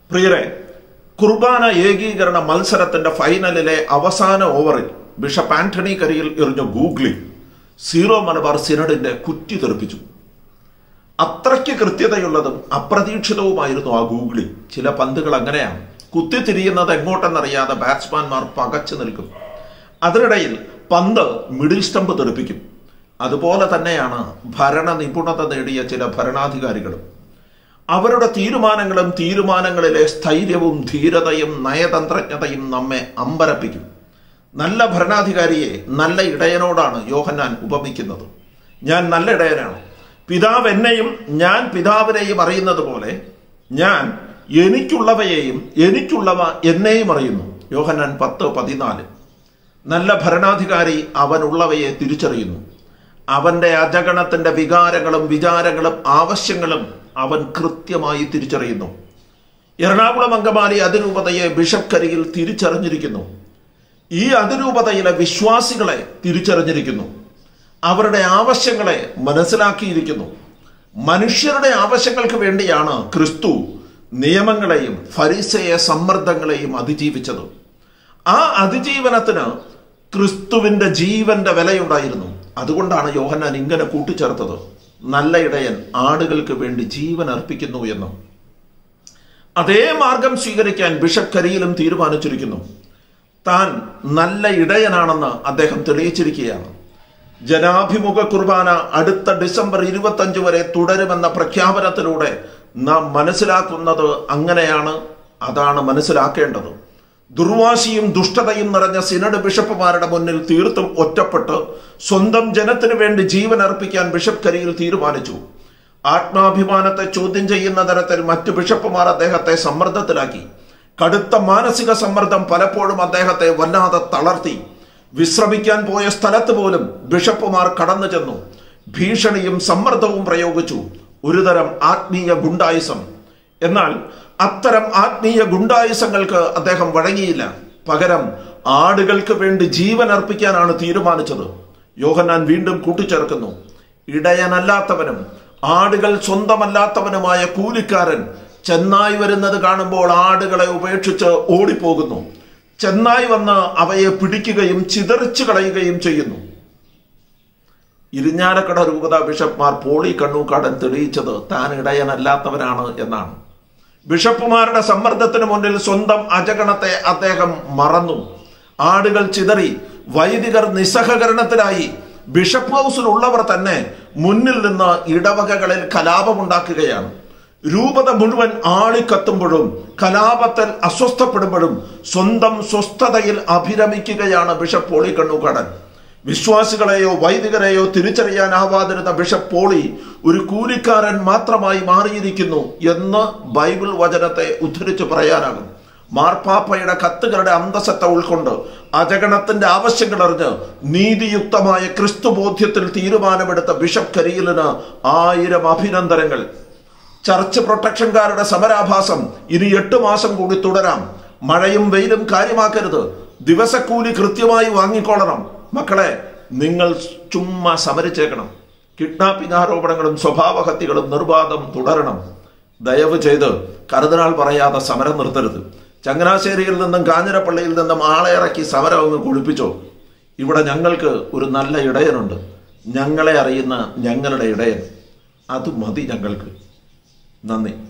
പ്രിയരെ കുർബാന ഏകീകരണ മത്സരത്തിന്റെ ഫൈനലിലെ അവസാന ഓവറിൽ ബിഷപ്പ് ആന്റണി കരിയിൽ എറിഞ്ഞ ഗൂഗ്ലി സീറോ മലബാർ സിനഡിന്റെ കുറ്റി തെറിപ്പിച്ചു അത്രയ്ക്ക് കൃത്യതയുള്ളതും അപ്രതീക്ഷിതവുമായിരുന്നു ആ ഗൂഗിളി ചില പന്തുകൾ അങ്ങനെയാണ് കുത്തിത്തിരിയുന്നത് എങ്ങോട്ടെന്നറിയാതെ ബാറ്റ്സ്മാൻമാർ പകച്ചു നിൽക്കും അതിനിടയിൽ പന്ത് മിഡിൽ സ്റ്റംപ് തെറിപ്പിക്കും അതുപോലെ തന്നെയാണ് ഭരണ നിപുണത നേടിയ ചില ഭരണാധികാരികളും അവരുടെ തീരുമാനങ്ങളും തീരുമാനങ്ങളിലെ സ്ഥൈര്യവും ധീരതയും നയതന്ത്രജ്ഞതയും നമ്മെ അമ്പരപ്പിക്കും നല്ല ഭരണാധികാരിയെ നല്ല ഇടയനോടാണ് യോഹന്നാൻ ഉപമിക്കുന്നത് ഞാൻ നല്ല ഇടയനാണ് പിതാവ് എന്നെയും ഞാൻ പിതാവിനെയും അറിയുന്നത് പോലെ ഞാൻ എനിക്കുള്ളവയെയും എനിക്കുള്ളവ എന്നെയും അറിയുന്നു യോഹന്നാൻ പത്ത് പതിനാല് നല്ല ഭരണാധികാരി അവനുള്ളവയെ തിരിച്ചറിയുന്നു അവന്റെ അജഗണത്തിന്റെ വികാരങ്ങളും വിചാരങ്ങളും ആവശ്യങ്ങളും അവൻ കൃത്യമായി തിരിച്ചറിയുന്നു എറണാകുളം അങ്കമാലി അതിരൂപതയെ ബിഷപ്പ് കരിയിൽ തിരിച്ചറിഞ്ഞിരിക്കുന്നു ഈ അതിരൂപതയിലെ വിശ്വാസികളെ തിരിച്ചറിഞ്ഞിരിക്കുന്നു അവരുടെ ആവശ്യങ്ങളെ മനസ്സിലാക്കിയിരിക്കുന്നു മനുഷ്യരുടെ ആവശ്യങ്ങൾക്ക് വേണ്ടിയാണ് ക്രിസ്തു നിയമങ്ങളെയും ഫരിസയ സമ്മർദ്ദങ്ങളെയും അതിജീവിച്ചത് ആ അതിജീവനത്തിന് ക്രിസ്തുവിന്റെ ജീവന്റെ വിലയുണ്ടായിരുന്നു അതുകൊണ്ടാണ് യോഹന്നാൻ ഇങ്ങനെ കൂട്ടിച്ചേർത്തത് നല്ല ഇടയൻ ആടുകൾക്ക് വേണ്ടി ജീവൻ അർപ്പിക്കുന്നു എന്ന് അതേ മാർഗം സ്വീകരിക്കാൻ ബിഷപ്പ് കരിയിലും തീരുമാനിച്ചിരിക്കുന്നു താൻ നല്ല ഇടയനാണെന്ന് അദ്ദേഹം തെളിയിച്ചിരിക്കുകയാണ് ജനാഭിമുഖ കുർബാന അടുത്ത ഡിസംബർ ഇരുപത്തഞ്ച് വരെ തുടരുമെന്ന പ്രഖ്യാപനത്തിലൂടെ നാം മനസ്സിലാക്കുന്നത് അങ്ങനെയാണ് അതാണ് മനസ്സിലാക്കേണ്ടത് ദുർവാശിയും ദുഷ്ടതയും നിറഞ്ഞ സിനഡ് ബിഷപ്പുമാരുടെ മുന്നിൽ തീർത്തും ഒറ്റപ്പെട്ട് സ്വന്തം ജനത്തിനു വേണ്ടി ജീവൻ അർപ്പിക്കാൻ ബിഷപ്പ് കരിയിൽ തീരുമാനിച്ചു ആത്മാഭിമാനത്തെ ചോദ്യം ചെയ്യുന്ന തരത്തിൽ മറ്റു ബിഷപ്പുമാർ അദ്ദേഹത്തെ സമ്മർദ്ദത്തിലാക്കി കടുത്ത മാനസിക സമ്മർദ്ദം പലപ്പോഴും അദ്ദേഹത്തെ വല്ലാതെ തളർത്തി വിശ്രമിക്കാൻ പോയ സ്ഥലത്ത് പോലും ബിഷപ്പുമാർ കടന്നു ചെന്നു ഭീഷണിയും സമ്മർദ്ദവും പ്രയോഗിച്ചു ഒരുതരം ആത്മീയ ഗുണ്ടായുസം എന്നാൽ അത്തരം ആത്മീയ ഗുണ്ടായുസങ്ങൾക്ക് അദ്ദേഹം വഴങ്ങിയില്ല പകരം ആടുകൾക്ക് വേണ്ടി ജീവൻ അർപ്പിക്കാനാണ് തീരുമാനിച്ചത് യോഹന്നാൻ വീണ്ടും കൂട്ടിച്ചേർക്കുന്നു ഇടയനല്ലാത്തവനും ആടുകൾ സ്വന്തമല്ലാത്തവനുമായ കൂലിക്കാരൻ ചെന്നായി വരുന്നത് കാണുമ്പോൾ ആടുകളെ ഉപേക്ഷിച്ച് ഓടിപ്പോകുന്നു ചെന്നായി വന്ന് അവയെ പിടിക്കുകയും ചിതറിച്ചു കളയുകയും ചെയ്യുന്നു ഇരിഞ്ഞാലക്കട രൂപത ബിഷപ്പ്മാർ പോളി കണ്ണൂക്കാടൻ തെളിയിച്ചത് താൻ ഇടയനല്ലാത്തവനാണ് എന്നാണ് ബിഷപ്പുമാരുടെ സമ്മർദ്ദത്തിന് മുന്നിൽ സ്വന്തം അജഗണത്തെ അദ്ദേഹം മറന്നു ആടുകൾ ചിതറി വൈദികർ നിസ്സഹകരണത്തിലായി ബിഷപ്പ് ഹൗസിലുള്ളവർ തന്നെ മുന്നിൽ നിന്ന് ഇടവകകളിൽ കലാപമുണ്ടാക്കുകയാണ് രൂപത മുഴുവൻ ആളിക്കത്തുമ്പോഴും കലാപത്തിൽ അസ്വസ്ഥപ്പെടുമ്പോഴും സ്വന്തം സ്വസ്ഥതയിൽ അഭിരമിക്കുകയാണ് ബിഷപ്പ് പോളി കണ്ണൂക്കാടൻ വിശ്വാസികളെയോ വൈദികരെയോ തിരിച്ചറിയാനാവാതിരുന്ന ബിഷപ്പ് പോളി ഒരു കൂലിക്കാരൻ മാത്രമായി മാറിയിരിക്കുന്നു എന്ന് ബൈബിൾ വചനത്തെ ഉദ്ധരിച്ച് പറയാനാകും മാർപ്പാപ്പയുടെ കത്തുകളുടെ അന്തസത്ത ഉൾക്കൊണ്ട് അജഗണത്തിന്റെ ആവശ്യങ്ങൾ അറിഞ്ഞ് നീതിയുക്തമായ ക്രിസ്തുബോധ്യത്തിൽ തീരുമാനമെടുത്ത ബിഷപ്പ് കരിയിലിന് ആയിരം അഭിനന്ദനങ്ങൾ ചർച്ച് പ്രൊട്ടക്ഷൻകാരുടെ സമരാഭാസം ഇനി എട്ട് മാസം കൂടി തുടരാം മഴയും വെയിലും കാര്യമാക്കരുത് ദിവസക്കൂലി കൃത്യമായി വാങ്ങിക്കൊള്ളണം മക്കളെ നിങ്ങൾ ചുമ്മാ സമരിച്ചേക്കണം കിഡ്നാപ്പിംഗ് ആരോപണങ്ങളും സ്വഭാവഹത്യകളും നിർബാധം തുടരണം ദയവ് ചെയ്ത് കരുതനാൾ പറയാതെ സമരം നിർത്തരുത് ചങ്ങനാശ്ശേരിയിൽ നിന്നും കാഞ്ഞിരപ്പള്ളിയിൽ നിന്നും ആളെ ഇറക്കി സമരം അങ്ങ് കുളിപ്പിച്ചോ ഇവിടെ ഞങ്ങൾക്ക് ഒരു നല്ല ഇടയനുണ്ട് ഞങ്ങളെ അറിയുന്ന ഞങ്ങളുടെ ഇടയൻ അത് മതി ഞങ്ങൾക്ക് നന്ദി